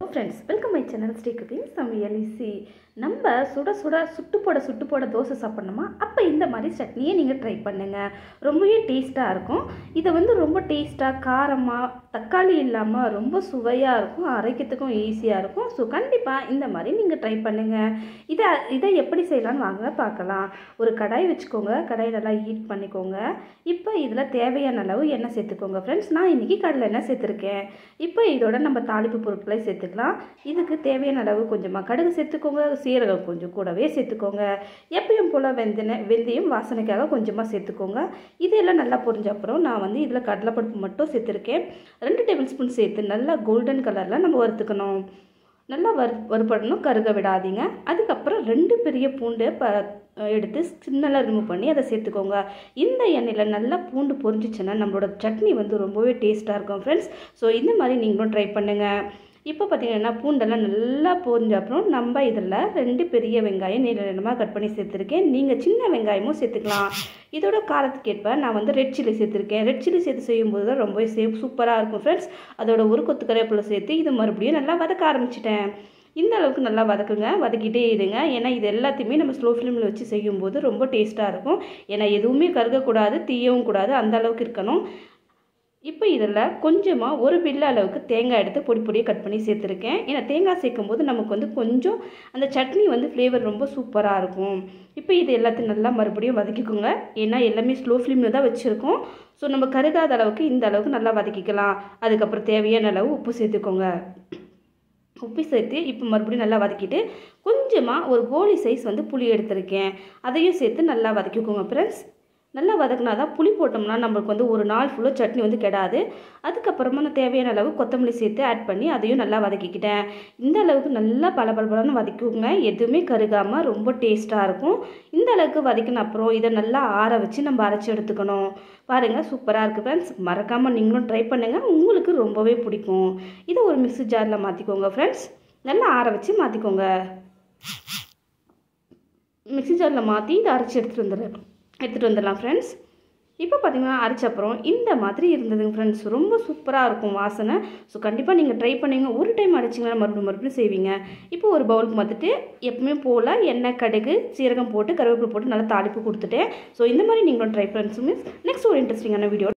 friends welcome my channel Sri cooking சமையல் easy நம்ம சுட சுட சுட்டு போட சுட்டு போட தோசை சாப்பிட்ணுமா அப்போ இந்த மாதிரி சட்னியை நீங்கள் ட்ரை பண்ணுங்கள் ரொம்பவே டேஸ்ட்டாக இருக்கும் இதை வந்து ரொம்ப டேஸ்ட்டாக காரமாக தக்காளி இல்லாமல் ரொம்ப சுவையாக இருக்கும் அரைக்கிறதுக்கும் ஈஸியாக இருக்கும் ஸோ கண்டிப்பாக இந்த மாதிரி நீங்கள் ட்ரை பண்ணுங்கள் இதை இதை எப்படி செய்யலாம்னு வாங்க பார்க்கலாம் ஒரு கடாய் வச்சுக்கோங்க கடாய் நல்லா ஹீட் பண்ணிக்கோங்க இப்போ இதில் தேவையான அளவு எண்ணெய் சேர்த்துக்கோங்க ஃப்ரெண்ட்ஸ் நான் இன்றைக்கி கடலை எண்ணெய் சேர்த்துருக்கேன் இப்போ இதோட நம்ம தாளிப்பு பொருட்களை சேர்த்துக்கலாம் இதுக்கு தேவையான அளவு கொஞ்சமாக கடுகு சேர்த்துக்கோங்க சீரகம் கொஞ்சம் கூடவே சேர்த்துக்கோங்க எப்பயும் போல் வெந்தன வெந்தயம் வாசனைக்காக கொஞ்சமாக சேர்த்துக்கோங்க இதெல்லாம் நல்லா பொரிஞ்ச அப்புறம் நான் வந்து இதில் கடலைப்பருப்பு மட்டும் சேர்த்துருக்கேன் ரெண்டு டேபிள் ஸ்பூன் சேர்த்து நல்லா கோல்டன் கலரில் நம்ம வறுத்துக்கணும் நல்லா வறு வறுபடணும் கருக விடாதீங்க அதுக்கப்புறம் ரெண்டு பெரிய பூண்டு ப எடுத்து சின்னலாக ரிமூவ் பண்ணி அதை சேர்த்துக்கோங்க இந்த எண்ணெயில் நல்லா பூண்டு பொரிஞ்சிச்சுன்னா நம்மளோட சட்னி வந்து ரொம்பவே டேஸ்ட்டாக இருக்கும் ஃப்ரெண்ட்ஸ் ஸோ இந்த மாதிரி நீங்களும் ட்ரை பண்ணுங்கள் இப்போ பார்த்தீங்கன்னா பூண்டெல்லாம் நல்லா பொரிஞ்ச அப்புறம் நம்ம இதில் ரெண்டு பெரிய வெங்காயம் நீள நீளமாக கட் பண்ணி சேர்த்துருக்கேன் நீங்கள் சின்ன வெங்காயமும் சேர்த்துக்கலாம் இதோட காரத்துக்கேற்ப நான் வந்து ரெட் சில்லி சேர்த்துருக்கேன் ரெட் சில்லி சேர்த்து செய்யும்போது தான் ரொம்பவே சேஃப் சூப்பராக இருக்கும் ஃப்ரெண்ட்ஸ் அதோட ஒரு கொத்து கருவேப்பிலை சேர்த்து இது மறுபடியும் நல்லா வதக்க ஆரம்பிச்சிட்டேன் இந்த அளவுக்கு நல்லா வதக்குங்க வதக்கிட்டே இருங்க ஏன்னா இது எல்லாத்தையுமே நம்ம ஸ்லோ ஃப்ளேமில் வச்சு செய்யும்போது ரொம்ப டேஸ்ட்டாக இருக்கும் ஏன்னா எதுவுமே கருகக்கூடாது தீயவும் கூடாது அந்த அளவுக்கு இருக்கணும் இப்போ இதில் கொஞ்சமாக ஒரு பில்ல அளவுக்கு தேங்காய் எடுத்து பொடி பொடியை கட் பண்ணி சேர்த்துருக்கேன் ஏன்னா தேங்காய் சேர்க்கும் போது நமக்கு வந்து கொஞ்சம் அந்த சட்னி வந்து ஃப்ளேவர் ரொம்ப சூப்பராக இருக்கும் இப்போ இது எல்லாத்தையும் நல்லா மறுபடியும் வதக்கிக்கோங்க ஏன்னா எல்லாமே ஸ்லோ ஃப்ளேமில் தான் வச்சுருக்கோம் ஸோ நம்ம கருகாத அளவுக்கு இந்த அளவுக்கு நல்லா வதக்கிக்கலாம் அதுக்கப்புறம் தேவையான அளவு உப்பு சேர்த்துக்கோங்க உப்பு சேர்த்து இப்போ மறுபடியும் நல்லா வதக்கிட்டு கொஞ்சமாக ஒரு கோலி சைஸ் வந்து புளி எடுத்திருக்கேன் அதையும் சேர்த்து நல்லா வதக்கிக்கோங்க ஃப்ரெண்ட்ஸ் நல்லா வதக்கினா தான் புளி போட்டோம்னா நம்மளுக்கு வந்து ஒரு நாள் ஃபுல்லாக சட்னி வந்து கெடாது அதுக்கப்புறமா நான் தேவையான அளவு கொத்தமல்லி சேர்த்து ஆட் பண்ணி அதையும் நல்லா வதக்கிக்கிட்டேன் இந்த அளவுக்கு நல்லா பல பலன்னு வதக்கிக்கோங்க எதுவுமே கருகாமல் ரொம்ப டேஸ்ட்டாக இருக்கும் இந்த அளவுக்கு வதக்கின அப்புறம் இதை நல்லா ஆற வச்சு நம்ம அரைச்சி எடுத்துக்கணும் பாருங்கள் சூப்பராக இருக்குது ஃப்ரெண்ட்ஸ் மறக்காமல் நீங்களும் ட்ரை பண்ணுங்கள் உங்களுக்கு ரொம்பவே பிடிக்கும் இதை ஒரு மிக்ஸி ஜாரில் மாற்றிக்கோங்க ஃப்ரெண்ட்ஸ் நல்லா ஆற வச்சு மாற்றிக்கோங்க மிக்ஸி ஜாரில் மாற்றி இதை அரைச்சி எடுத்துகிட்டு வந்துடுறேன் எடுத்துகிட்டு வந்துடலாம் ஃப்ரெண்ட்ஸ் இப்போ பார்த்தீங்கன்னா அரைச்ச அப்புறம் இந்த மாதிரி இருந்ததுங்க ஃப்ரெண்ட்ஸ் ரொம்ப சூப்பராக இருக்கும் வாசனை ஸோ கண்டிப்பாக நீங்கள் ட்ரை பண்ணுங்க ஒரு டைம் அரைச்சிங்கன்னா மறுபடியும் மறுபடியும் செய்வீங்க இப்போ ஒரு பவுலுக்கு மாற்றிட்டு எப்பவுமே போல் எண்ணெய் கடுகு சீரகம் போட்டு கருவேப்பிலை போட்டு நல்லா தாளிப்பு கொடுத்துட்டேன் ஸோ இந்த மாதிரி நீங்களும் ட்ரை ஃப்ரெண்ட்ஸ் மிஸ் நெக்ஸ்ட் ஒரு இன்ட்ரெஸ்டிங்கான வீடியோ